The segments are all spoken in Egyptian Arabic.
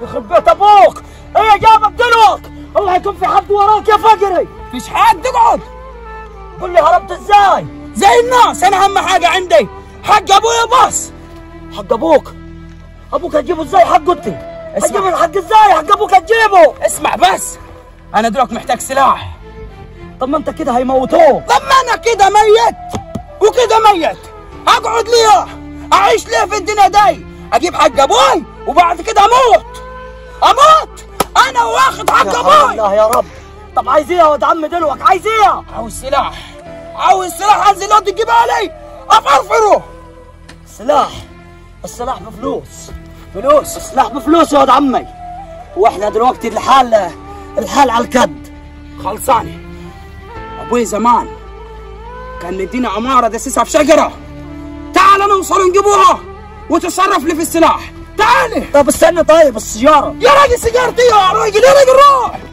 يخرب بيت ابوك ايه جابك دلوك الله يكون في حد وراك يا فقري فيش حد اقعد قول لي هربت ازاي زي الناس انا اهم حاجه عندي حق ابويا بس حق ابوك ابوك هتجيبه ازاي حق قلتي اسمع. هتجيب الحق ازاي حق ابوك هتجيبه اسمع بس انا دلوقتي محتاج سلاح طب ما انت كده هيموتوه طب ما انا كده ميت وكده ميت اقعد ليه اعيش ليه في الدنيا دي اجيب حق ابوي وبعد كده اموت اموت انا واخد يا حق حول ابوي الله يا رب طب عايز ايه يا ولد عم دلوك عايز ايه عاوز سلاح عاوز سلاح انزل لو تجيبها لي افرفره سلاح السلاح بفلوس فلوس السلاح بفلوس يا ولد عمي واحنا دلوقتي الحال الحال على الكد خلصانه ابوي زمان كان مدينا عماره دسسها في شجره تعال نوصل نجيبوها وتصرف لي في السلاح تعالي طب استنى طيب السيارة يا راجل سيجارتي يا راجل يا راجل روح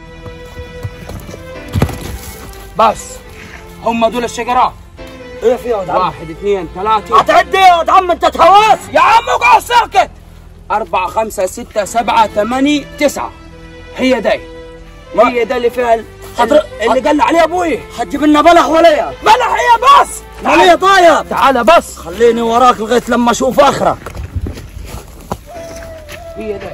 بس هم دول الشجرات ايه في يا ولد عم واحد اثنين ثلاثة هتعد ايه يا ولد عم انت تهواس يا عم اقعد ساكت أربعة خمسة ستة سبعة ثمانية تسعة هي دي هي دي اللي فيها ال- حضر- اللي قال لي عليه ابوي هتجيب لنا بلح ولا ايه؟ بلح هي بس ولا طايب تعال بس خليني وراك لغايه لما اشوف اخرك هي دي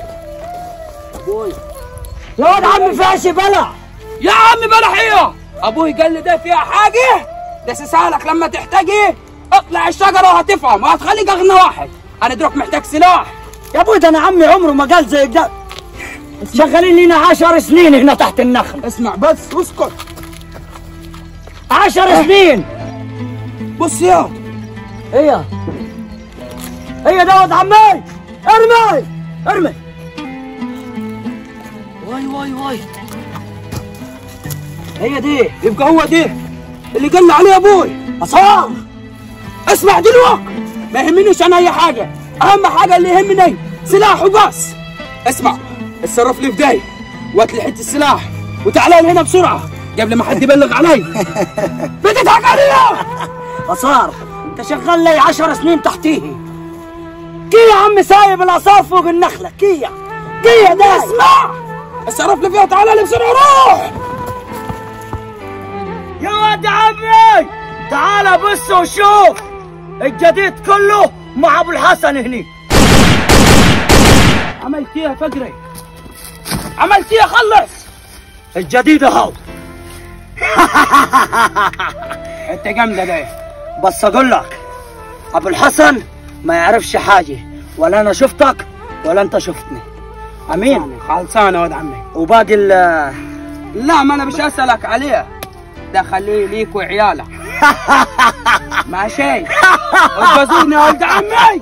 يا ولد عمي فيها شي بلح يا عمي بلح هي ابوي قال لي ده فيها حاجة دسسها لك لما تحتاجي اطلع الشجرة وهتفهم وهتخليك اغنى واحد انا دروك محتاج سلاح يا ابوي ده انا عمي عمره ما قال زي ده شغالين لنا عشر سنين هنا تحت النخل اسمع بس اسكت عشر سنين بص يا هي هي ده ولد عمي ارمي ارمي واي واي واي هي دي يبقى هو دي اللي قال لي عليه ابوي اصار اسمع دلوقتي ما يهمنيش انا اي حاجه اهم حاجه اللي يهمني سلاح وبس اسمع اتصرف لي في داي وقت لي حته السلاح وتعالى لي هنا بسرعه قبل ما حد يبلغ علي بتضحك عليا اصار انت شغال لي عشر سنين تحتيه كي يا عمي سايب الاصار فوق النخله كي كي ده اسمع اتصرف لي فيها تعالى لي بسرعه روح يا ولد عمي تعال بص وشوف الجديد كله مع ابو الحسن هني عملتيها فقري عملتيها خلص الجديد اهو انت جامده ده بس اقول لك ابو الحسن ما يعرفش حاجه ولا انا شفتك ولا انت شفتني امين خلصانه ولد عمي وباقي ال لا ما انا مش اسالك عليه ده خليه ليك وعيالك ماشي اتجوزوني يا ولد عمي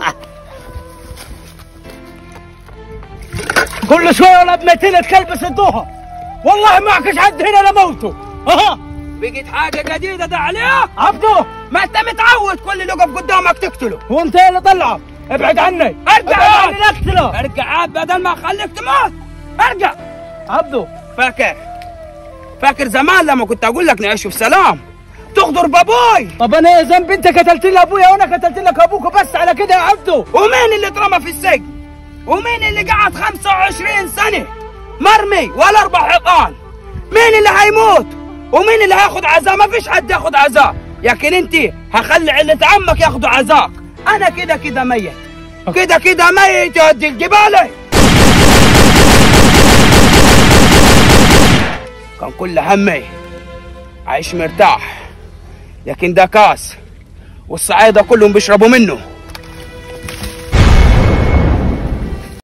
كل شويه ولا بنتين تكلبس الدوها والله ما عكش حد هنا لموته اها بقيت حاجه جديده ده عليك عبده ما انت متعود كل اللي يقف قدامك تقتله هو انت اللي طلعه ابعد عني ارجع ابعد يا عني نقتله ارجع عاد بدل ما اخليك تموت ارجع عبده فاكر فاكر زمان لما كنت اقول لك نعيش في سلام تغدر بابوي طب انا ايه ذنب انت قتلت لي ابويا وانا قتلت لك ابوك بس على كده يا عبده ومين اللي اترمى في السجن ومين اللي قعد 25 سنة مرمي ولا اربع حيطان مين اللي هيموت ومين اللي هياخد عزاء ما فيش حد ياخد عزاء لكن انت هخلي علة عمك ياخدوا عزاك انا كده كده ميت كده كده ميت يا ودي الجبالة كان كل همي عايش مرتاح لكن ده كاس والصعايدة كلهم بيشربوا منه